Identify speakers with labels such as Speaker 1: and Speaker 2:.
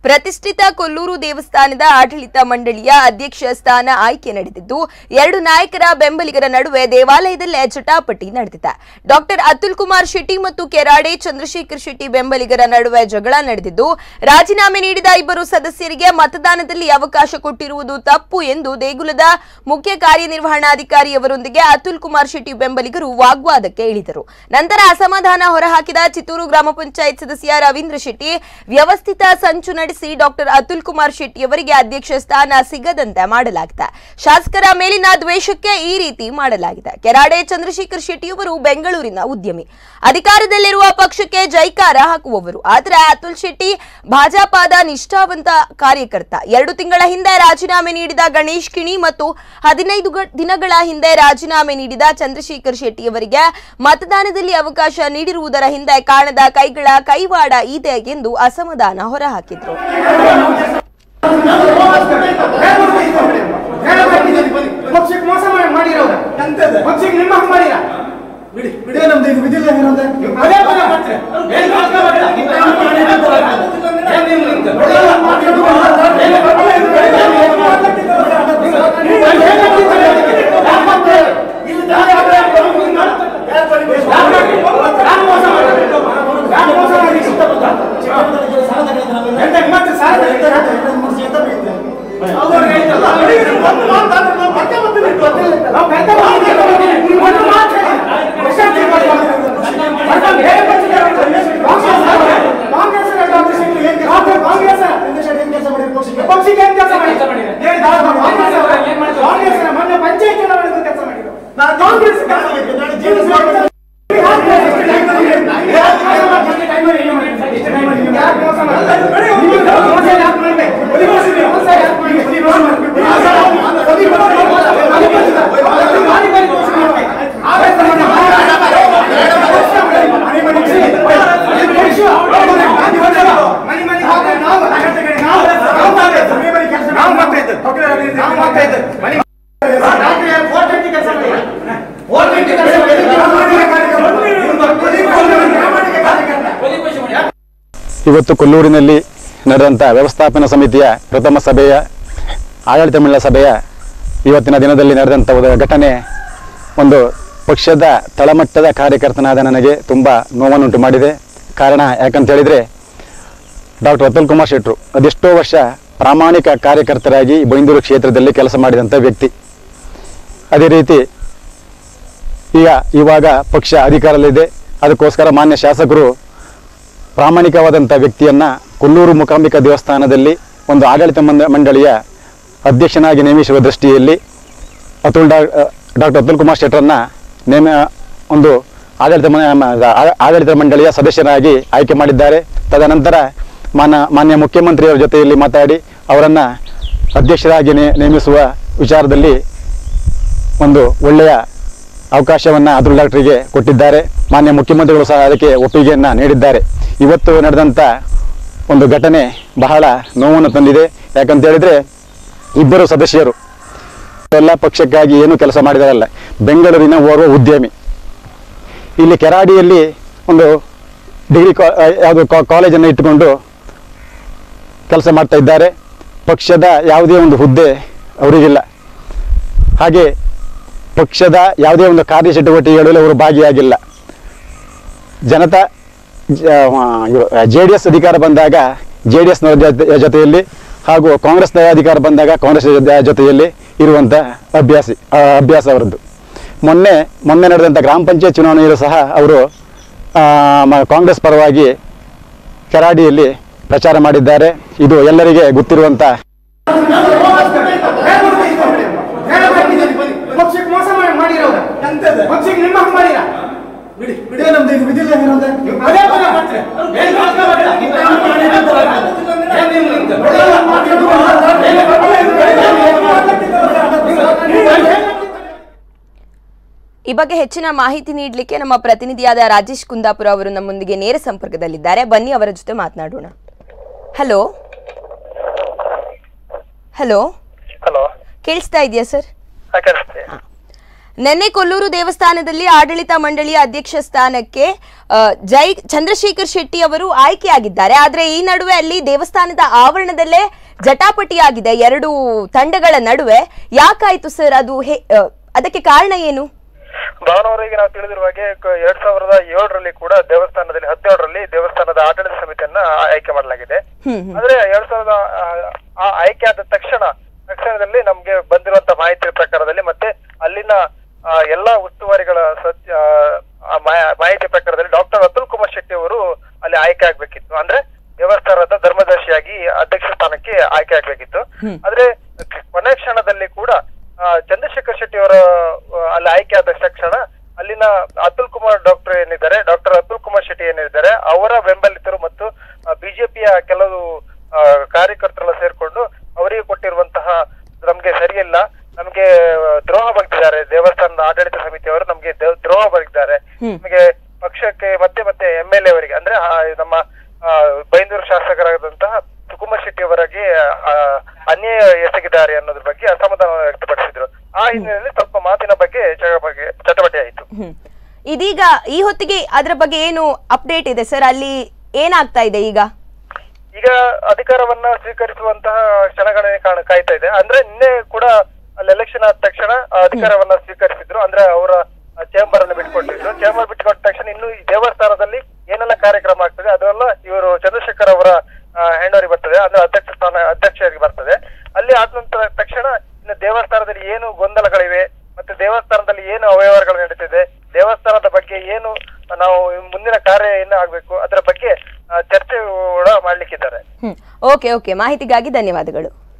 Speaker 1: ಪ್ರತಿಷ್ಠಿತ ಕೊಲ್ಲೂರು ದೇವಸ್ಥಾನದ ಆಡಳಿತ ಮಂಡಳಿಯ ಅಧ್ಯಕ್ಷ ಸ್ಥಾನ ಆಯ್ಕೆ ನಡೆದಿದ್ದು ಎರಡು ನಾಯಕರ ಬೆಂಬಲಿಗರ ನಡುವೆ ದೇವಾಲಯದಲ್ಲೇ ಜಟಾಪಟಿ ನಡೆದಿದೆ ಡಾಕ್ಟರ್ ಅತುಲ್ ಕುಮಾರ್ ಶೆಟ್ಟಿ ಮತ್ತು ಕೆರಾಡೆ ಚಂದ್ರಶೇಖರ್ ಶೆಟ್ಟಿ ಬೆಂಬಲಿಗರ ನಡುವೆ ಜಗಳ ನಡೆದಿದ್ದು ರಾಜೀನಾಮೆ ನೀಡಿದ ಇಬ್ಬರು ಸದಸ್ಯರಿಗೆ ಮತದಾನದಲ್ಲಿ ಅವಕಾಶ ಕೊಟ್ಟಿರುವುದು ತಪ್ಪು ಎಂದು ದೇಗುಲದ ಮುಖ್ಯ ಕಾರ್ಯನಿರ್ವಹಣಾಧಿಕಾರಿಯವರೊಂದಿಗೆ ಅತುಲ್ ಕುಮಾರ್ ಶೆಟ್ಟಿ ಬೆಂಬಲಿಗರು ವಾಗ್ವಾದಕ್ಕೆ ಇಳಿದರು ನಂತರ ಅಸಮಾಧಾನ ಹೊರಹಾಕಿದ ಚಿತ್ತೂರು ಗ್ರಾಮ ಪಂಚಾಯತ್ ಸದಸ್ಯ ರವೀಂದ್ರ ಶೆಟ್ಟಿ ವ್ಯವಸ್ಥಿತ ಸಂಚು ನಡೆಸಿ ಡಾಕ್ಟರ್ ಅತುಲ್ ಕುಮಾರ್ ಶೆಟ್ಟಿ ಅವರಿಗೆ ಅಧ್ಯಕ್ಷ ಸ್ಥಾನ ಸಿಗದಂತೆ ಮಾಡಲಾಗಿದೆ ಶಾಸಕರ ಮೇಲಿನ ದ್ವೇಷಕ್ಕೆ ಈ ರೀತಿ ಮಾಡಲಾಗಿದೆ ಕೆರಾಡೆ ಚಂದ್ರಶೇಖರ್ ಶೆಟ್ಟಿಯವರು ಬೆಂಗಳೂರಿನ ಉದ್ಯಮಿ ಅಧಿಕಾರದಲ್ಲಿರುವ ಪಕ್ಷಕ್ಕೆ ಜೈಕಾರ ಹಾಕುವವರು ಆದರೆ ಅತುಲ್ ಶೆಟ್ಟಿ ಭಾಜಪದ ನಿಷ್ಠಾವಂತ ಕಾರ್ಯಕರ್ತ ಎರಡು ತಿಂಗಳ ಹಿಂದೆ ರಾಜೀನಾಮೆ ನೀಡಿದ ಗಣೇಶ್ ಕಿಣಿ ಮತ್ತು ಹದಿನೈದು ಗ- ದಿನಗಳ ಹಿಂದೆ ರಾಜೀನಾಮೆ ನೀಡಿದ ಚಂದ್ರಶೇಖರ್ ಶೆಟ್ಟಿ ಅವರಿಗೆ ಮತದಾನದಲ್ಲಿ ಅವಕಾಶ ನೀಡಿರುವುದರ ಹಿಂದೆ ಕಾಣದ ಕೈಗಳ ಕೈವಾಡ ಇದೆ ಎಂದು ಅಸಮಾಧಾನ ಹೊರಹಾಕಿದ್ರು
Speaker 2: ಪಕ್ಷಕ್ಕೆ ಮೋಸ ಮಾಡಿ ಮಾಡಿರೋದು ಪಕ್ಷಕ್ಕೆ ನಿಮ್ಮ ಹಂಗ್ ಮಾಡಿರ
Speaker 3: ಬಿಡಿ ಬಿಡಿ ನಮ್ದು ಇದು ವಿಧಿಲ್ಲ ಇರೋದೆ
Speaker 2: ಅದೇ ಪದ ಮಾಡ್ತೀರ ಏನ್ ಮಾತಾಡ್ಬೇಡ. ಏನ್ ನೀವು ನಿಂತು? ಏನ್ ಯಾರು ಮೋಸ ಮಾಡಿದ್ರು? ಯಾರು ಮೋಸ ಮಾಡಿದ್ರು? ಎಂತ ಮತ್ತೆ ಸಾಲ ತೆಗಿತಾರಾ? ಅವ್ರು ಹೇಳ್ತಾರಲ್ಲ, ನಾವು ಕರ್ತ ಮಾಡ್ತೀವಿ. ನೀವು ಒಂದು ಮಾತು ಹೇಳಿ. ಪ್ರಶಾಂತಿ ಮಾಡ್ಕೊಂಡು. ಮಾಡ್ಕೊಂಡು ಹೇಗೆ ಬರ್ತಿದ್ದಾರೆ? ಕಾಂಗ್ರೆಸ್ ಕಾಂಗ್ರೆಸ್ ಏನ್ ಕೆಲಸ ಪಕ್ಷಕ್ಕೆ ಏನ್ ಕೆಲಸ ಮಾಡಿದ್ರು? ಏನ್ ದಾಳ ಮಾಡಿ? ಕಾಂಗ್ರೆಸ್ ಕಾಂಗ್ರೆಸ್ ಮೊನ್ನೆ ಪಂಚಾಯತ್ ಚುನಾವಣೆಗೂ ಕೆಲಸ ಮಾಡಿದ್ರು ನಾನು ಕಾಂಗ್ರೆಸ್ ಕೆಲಸ ಮಾಡಿದ್ರು. ನಾನು ಜೀವನ ಮಾಡಿ- ಯಾರು ಮೋಸ ಮಾಡ್ತಾರೆ? ನೀವು ಮೋಸ ಯಾಕೆ ಮಾಡ್ಬೇಕು? ಬದಿ ಮೋಸ ನೀವು. ಮೋಸ ಯಾಕೆ ಮಾಡ್ಬೇಕು? ಬದಿ ಮೋಸ ಮಾಡ್ಬೇಕು. ಬದಿ ಮೋಸ ಮಾಡ್ಬೇಕು. ಬದಿ ಮೋಸ ಮಾಡ್ಬೇಕು. ಬದಿ ಮೋಸ ಮಾಡ್ಬೇಕು. ಬಾರಿ ಬಾರಿ ಮೋಸ ಮಾಡ್ಬೇಕು. ಆವೇಶ ಮಾಡಿ- ಮನೆ ಮನೆ ಮನೆ ಮನೆ ಹೋಗಿ ನಾವು ರಗಡ ಕಡೆ ನಾವು ನಾವು ಮಾಡ್ತಾ ಇದ್ದು. ಮನೆ ಮನೆ ಕೆಲಸ ನಾವು ಮಾಡ್ತಾ ಇದ್ದು. ನಾವು ಮಾಡ್ತಾ ಇದ್ದು. ಮನೆ ರಾತ್ರಿ ಫೋರ್ ಟ್ವೆಂಟಿ ಕೆಲಸ ಮಾಡಿ ಫೋರ್ ಟ್ವೆಂಟಿ ಕೆಲಸ ಮಾಡಿ
Speaker 4: ಇವತ್ತು ಕೊಲ್ಲೂರಿನಲ್ಲಿ ನಡೆದಂಥ ವ್ಯವಸ್ಥಾಪನಾ ಸಮಿತಿಯ ಪ್ರಥಮ ಸಭೆಯ ಆಡಳಿತ ಮಂಡಳ ಸಭೆಯ ಇವತ್ತಿನ ದಿನದಲ್ಲಿ ನಡೆದಂಥ ಒಂದು ಘಟನೆ ಒಂದು ಪಕ್ಷದ ತಳಮಟ್ಟದ ಕಾರ್ಯಕರ್ತನಾದ ನನಗೆ ತುಂಬ ನೋವನ್ನುಂಟು ಮಾಡಿದೆ ಕಾರಣ ಯಾಕಂತ ಹೇಳಿದರೆ ಡಾಕ್ಟರ್ ಅತುಲ್ ಕುಮಾರ್ ಶೆಟ್ರು ಅದೆಷ್ಟೋ ವರ್ಷ ಪ್ರಾಮಾಣಿಕ ಕಾರ್ಯಕರ್ತರಾಗಿ ಬೈಂದೂರು ಕ್ಷೇತ್ರದಲ್ಲಿ ಕೆಲಸ ಮಾಡಿದಂಥ ವ್ಯಕ್ತಿ ಅದೇ ರೀತಿ ಈಗ ಇವಾಗ ಪಕ್ಷ ಅಧಿಕಾರದಲ್ಲಿದೆ ಅದಕ್ಕೋಸ್ಕರ ಮಾನ್ಯ ಶಾಸಕರು ಪ್ರಾಮಾಣಿಕವಾದಂಥ ವ್ಯಕ್ತಿಯನ್ನು ಕೊಲ್ಲೂರು ಮೂಕಾಂಬಿಕಾ ದೇವಸ್ಥಾನದಲ್ಲಿ ಒಂದು ಆಡಳಿತ ಮಂಡ ಮಂಡಳಿಯ ಅಧ್ಯಕ್ಷನಾಗಿ ನೇಮಿಸುವ ದೃಷ್ಟಿಯಲ್ಲಿ ಅತುಲ್ ಡಾ ಡಾಕ್ಟರ್ ಅತುಲ್ ಕುಮಾರ್ ಶೆಟ್ಟರನ್ನ ನೇಮ ಒಂದು ಆಡಳಿತ ಮ- ಮ- ಆ- ಆಡಳಿತ ಮಂಡಳಿಯ ಸದಸ್ಯರಾಗಿ ಆಯ್ಕೆ ಮಾಡಿದ್ದಾರೆ ತದನಂತರ ಮಾನ ಮಾನ್ಯ ಮುಖ್ಯಮಂತ್ರಿಯವರ ಜೊತೆಯಲ್ಲಿ ಮಾತಾಡಿ ಅವರನ್ನು ಅಧ್ಯಕ್ಷರಾಗಿ ನೇ- ನೇಮಿಸುವ ವಿಚಾರದಲ್ಲಿ ಒಂದು ಒಳ್ಳೆಯ ಅವಕಾಶವನ್ನು ಅತುಲ್ ಡಾಕ್ಟರಿಗೆ ಕೊಟ್ಟಿದ್ದಾರೆ ಮಾನ್ಯ ಮುಖ್ಯಮಂತ್ರಿಗಳು ಸಹ ಅದಕ್ಕೆ ಒಪ್ಪಿಗೆಯನ್ನು ನೀಡಿದ್ದಾರೆ ಇವತ್ತು ನಡೆದಂಥ ಒಂದು ಘಟನೆ ಬಹಳ ನೋವನ್ನು ತಂದಿದೆ ಯಾಕಂತ ಹೇಳಿದರೆ ಇಬ್ಬರು ಸದಸ್ಯರು ಎಲ್ಲ ಪಕ್ಷಕ್ಕಾಗಿ ಏನು ಕೆಲಸ ಮಾಡಿದಾರಲ್ಲ ಬೆಂಗಳೂರಿನ ಓರ್ವ ಉದ್ಯಮಿ ಇಲ್ಲಿ ಕೆರಾಡಿಯಲ್ಲಿ ಒಂದು ಡಿಗ್ರಿ ಕಾ ಯಾವುದು ಕಾಲೇಜನ್ನು ಇಟ್ಟುಕೊಂಡು ಕೆಲಸ ಮಾಡ್ತಾ ಇದ್ದಾರೆ ಪಕ್ಷದ ಯಾವುದೇ ಒಂದು ಹುದ್ದೆ ಅವರಿಗಿಲ್ಲ ಹಾಗೆ ಪಕ್ಷದ ಯಾವುದೇ ಒಂದು ಕಾರ್ಯಚಟುವಟಿಕೆಗಳಲ್ಲಿ ಅವರು ಭಾಗಿಯಾಗಿಲ್ಲ ಜನತಾ ಜೆ ಡಿ ಎಸ್ ಅಧಿಕಾರ ಬಂದಾಗ ಜೆ ಡಿ ಎಸ್ನವರ ಜೊತೆ ಜೊತೆಯಲ್ಲಿ ಹಾಗೂ ಕಾಂಗ್ರೆಸ್ನ ಅಧಿಕಾರ ಬಂದಾಗ ಕಾಂಗ್ರೆಸ್ ಜೊತೆ- ಜೊತೆಯಲ್ಲಿ ಇರುವಂಥ ಅಭ್ಯಾಸಿ ಆ, ಅಭ್ಯಾಸ ಅವರದ್ದು ಮೊನ್ನೆ ಮೊನ್ನೆ ನಡೆದಂಥ ಗ್ರಾಮ ಪಂಚಾಯತ್ ಚುನಾವಣೆಯಲ್ಲೂ ಸಹ ಅವರು ಆ, ಮ- ಕಾಂಗ್ರೆಸ್ ಪರವಾಗಿ ಕೆರಾಡಿಯಲ್ಲಿ ಪ್ರಚಾರ ಮಾಡಿದ್ದಾರೆ ಇದು ಎಲ್ಲರಿಗೆ ಗೊತ್ತಿರುವಂಥ
Speaker 2: ಪಕ್ಷಕ್ಕೆ ಮೋಸ ಮಾಡಿ ಮಾಡಿರೋದು ಪಕ್ಷಕ್ಕೆ ನಿಮ್ಮ ಹಂಗ್ ಮಾಡಿರ
Speaker 3: ಬಿಡಿ ಬಿಡಿ ನಮ್ದು ಇದು ವಿಧಿಲ್ಲ ಇರೋದೆ
Speaker 2: ಅದೇ ಪದ ಮಾಡ್ತೀರ ಏನ್ ಮಾತಾಡ್ಬೇಡ. ಏನ್ ನೀವು ನಿಂತು?
Speaker 1: ಈ ಬಗ್ಗೆ ಹೆಚ್ಚಿನ ಮಾಹಿತಿ ನೀಡಲಿಕ್ಕೆ ನಮ್ಮ ಪ್ರತಿನಿಧಿಯಾದ ರಾಜೇಶ್ ಕುಂದಾಪುರ ಅವರು ನಮ್ಮೊಂದಿಗೆ ನೇರ ಸಂಪರ್ಕದಲ್ಲಿದ್ದಾರೆ ಬನ್ನಿ ಅವರ ಜೊತೆ ಮಾತನಾಡೋಣ ಹಲೋ ಹಲೋ
Speaker 5: ಹಲೋ
Speaker 1: ಕೇಳಿಸ್ತಾ ಇದೆಯಾ ಸರ್
Speaker 5: ಕೇಳಿಸ್ತೆ
Speaker 1: ನಿನ್ನೆ ಕೊಲ್ಲೂರು ದೇವಸ್ಥಾನದಲ್ಲಿ ಆಡಳಿತ ಮಂಡಳಿಯ ಅಧ್ಯಕ್ಷ ಸ್ಥಾನಕ್ಕೆ ಆ, ಜೈ ಚಂದ್ರಶೇಖರ್ ಶೆಟ್ಟಿ ಅವರು ಆಯ್ಕೆಯಾಗಿದ್ದಾರೆ ಆದ್ರೆ ಈ ನಡುವೆ ಅಲ್ಲಿ ದೇವಸ್ಥಾನದ ಆವರಣದಲ್ಲೇ ಜಟಾಪಟಿಯಾಗಿದೆ ಎರಡು ತಂಡಗಳ ನಡುವೆ ಯಾಕಾಯ್ತು ಸರ್ ಅದು ಹೇ- ಆ, ಅದಕ್ಕೆ ಕಾರಣ ಏನು
Speaker 5: ಭಾನುವಾರಿಗೆ ನಾವು ತಿಳಿದಿರುವ ಹಾಗೆ ಕ- ಎರಡ್ ಸಾವಿರದ ಏಳರಲ್ಲಿ ಕೂಡ ದೇವಸ್ಥಾನದಲ್ಲಿ ಹದಿನೇಳರಲ್ಲಿ ದೇವಸ್ಥಾನದ ಆಡಳಿತ ಸಮಿತಿಯನ್ನ ಆಯ್ಕೆ ಮಾಡಲಾಗಿದೆ
Speaker 1: ಹ್ಮ್ ಹ್ಮ್.
Speaker 5: ಆದ್ರೆ ಎರಡ್ ಸಾವಿರದ ಆ, ಆ ಆಯ್ಕೆ ಆದ ತಕ್ಷಣ ತಕ್ಷಣದಲ್ಲಿ ನಮ್ಗೆ ಬಂದಿರುವಂತ ಮಾಹಿತಿ ಪ್ರಕಾರದಲ್ಲಿ ಮತ್ತೆ ಅಲ್ಲಿನ ಆ, ಎಲ್ಲಾ ಉಸ್ತುವಾರಿಗಳ ಸತ್ಯ ಆ, ಮಾ- ಮಾಹಿತಿ ಪ್ರಕಾರದಲ್ಲಿ ಡಾಕ್ಟರ್ ಅತುಲ್ ಕುಮಾರ್ ಶೆಟ್ಟಿ ಅವರು ಅಲ್ಲಿ ಆಯ್ಕೆ ಆಗ್ಬೇಕಿತ್ತು ಅಂದ್ರೆ ದೇವಸ್ಥಾನದ ಧರ್ಮದರ್ಶಿಯಾಗಿ ಅಧ್ಯಕ್ಷ ಸ್ಥಾನಕ್ಕೆ ಆಯ್ಕೆ ಆಗ್ಬೇಕಿತ್ತು ಆದ್ರೆ ಕೊನೆ ಕ್ಷಣದಲ್ಲಿ ಕೂಡ ಆ, ಚಂದ್ರಶೇಖರ್ ಶೆಟ್ಟಿ ಅವರ ಆ, ಅಲ್ಲಿ ಆಯ್ಕೆ ಆದ ತಕ್ಷಣ ಅಲ್ಲಿನ ಅತುಲ್ ಕುಮಾರ್ ಡಾಕ್ಟರ್ ಏನಿದ್ದಾರೆ ಡಾಕ್ಟರ್ ಅತುಲ್ ಕುಮಾರ್ ಶೆಟ್ಟಿ ಏನಿದ್ದಾರೆ ಅವರ ಬೆಂಬಲಿತರು ಮತ್ತು ಬಿಜೆಪಿಯ ಕೆಲವು ಆ, ಕಾರ್ಯಕರ್ತರೆಲ್ಲ ಸೇರ್ಕೊಂಡು ಅವರಿಗೆ ಕೊಟ್ಟಿರುವಂತಹ ನಮ್ಗೆ ಸರಿಯಿಲ್ಲ ನಮ್ಗೆ ದ್ರೋಹ ಬಗ್ದಿದ್ದಾರೆ ದೇವಸ್ಥಾನದ ಆಡಳಿತ ಸಮಿತಿಯವರು ನಮ್ಗೆ ದ- ದ್ರೋಹ ಬಗ್ದಿದ್ದಾರೆ ನಮಗೆ ಪಕ್ಷಕ್ಕೆ ಮತ್ತೆ ಮತ್ತೆ ಎಂ ಎಲ್ ಎ ಅವರಿಗೆ ಅಂದ್ರೆ ಆ, ನಮ್ಮ ಆ, ಬೈಂದೂರು ಶಾಸಕರಾದಂತಹ ಸುಕುಮಾರ್ ಶೆಟ್ಟಿ ಅವರಿಗೆ ಆ, ಅನ್ಯಾಯ ಎಸಗಿದ್ದಾರೆ ಅನ್ನೋದ್ರ ಬಗ್ಗೆ ಅಸಮಾಧಾನ ವ್ಯಕ್ತಪಡಿಸಿದ್ರು ಆ ಹಿನ್ನೆಲೆಯಲ್ಲಿ ಸ್ವಲ್ಪ ಮಾತಿನ ಬಗ್ಗೆ ಚಟ ಬಗ್ಗೆ ಚಟಪಟಿ ಆಯಿತು
Speaker 1: ಹ್ಮ್. ಇದೀಗ ಈ ಹೊತ್ತಿಗೆ ಅದರ ಬಗ್ಗೆ ಏನು ಅಪ್ಡೇಟ್ ಇದೆ ಸರ್ ಅಲ್ಲಿ ಏನಾಗ್ತಾ ಇದೆ ಈಗ
Speaker 5: ಈಗ ಅಧಿಕಾರವನ್ನ ಸ್ವೀಕರಿಸುವಂತಹ ಕ್ಷಣಗಳೇ ಕಾಣ ಕಾಯ್ತಾ ಇದೆ ಅಂದ್ರೆ ನಿನ್ನೆ ಕೂಡ ಅಲ್ಲಿ ಎಲೆಕ್ಷನ್ ಆದ ತಕ್ಷಣ ಆ ಅಧಿಕಾರವನ್ನ ಸ್ವೀಕರಿಸಿದ್ರು ಅಂದ್ರೆ ಅವರ ಚೇಂಬರ್ ಅನ್ನು ಬಿಟ್ಕೊಟ್ಟಿದ್ರು ಚೇಂಬರ್ ಬಿಟ್ಕೊಟ್ಟ ತಕ್ಷಣ ಇನ್ನು ಈ ದೇವಸ್ಥಾನದಲ್ಲಿ ಏನೆಲ್ಲ ಕಾರ್ಯಕ್ರಮ ಆಗ್ತದೆ ಅದೆಲ್ಲ ಇವರು ಚಂದ್ರಶೇಖರ್ ಅವರ ಹೆಣ್ಣವರಿಗೆ ಬರ್ತದೆ ಅಂದ್ರೆ ಅಧ್ಯಕ್ಷ ಸ್ಥಾನ ಅಧ್ಯಕ್ಷರಿಗೆ ಬರ್ತದೆ ಅಲ್ಲಿ ಆದ ನಂತರ ತಕ್ಷಣ ಇನ್ನು ದೇವಸ್ಥಾನದಲ್ಲಿ ಏನು ಗೊಂದಲಗಳಿವೆ ಮತ್ತೆ ದೇವಸ್ಥಾನದಲ್ಲಿ ಏನು ಅವ್ಯವಹಾರಗಳು ನಡೀತಿದೆ ದೇವಸ್ಥಾನದ ಬಗ್ಗೆ ಏನು ನಾವು ಮುಂದಿನ ಕಾರ್ಯ ಏನು ಆಗ್ಬೇಕು ಅದರ ಬಗ್ಗೆ ಆ, ಚರ್ಚೆ ಕೂಡ ಮಾಡ್ಲಿಕ್ಕಿದ್ದಾರೆ
Speaker 1: ಹ್ಮ್ ಓಕೆ ಓಕೆ ಮಾಹಿತಿಗಾಗಿ ಧನ್ಯವಾದಗಳು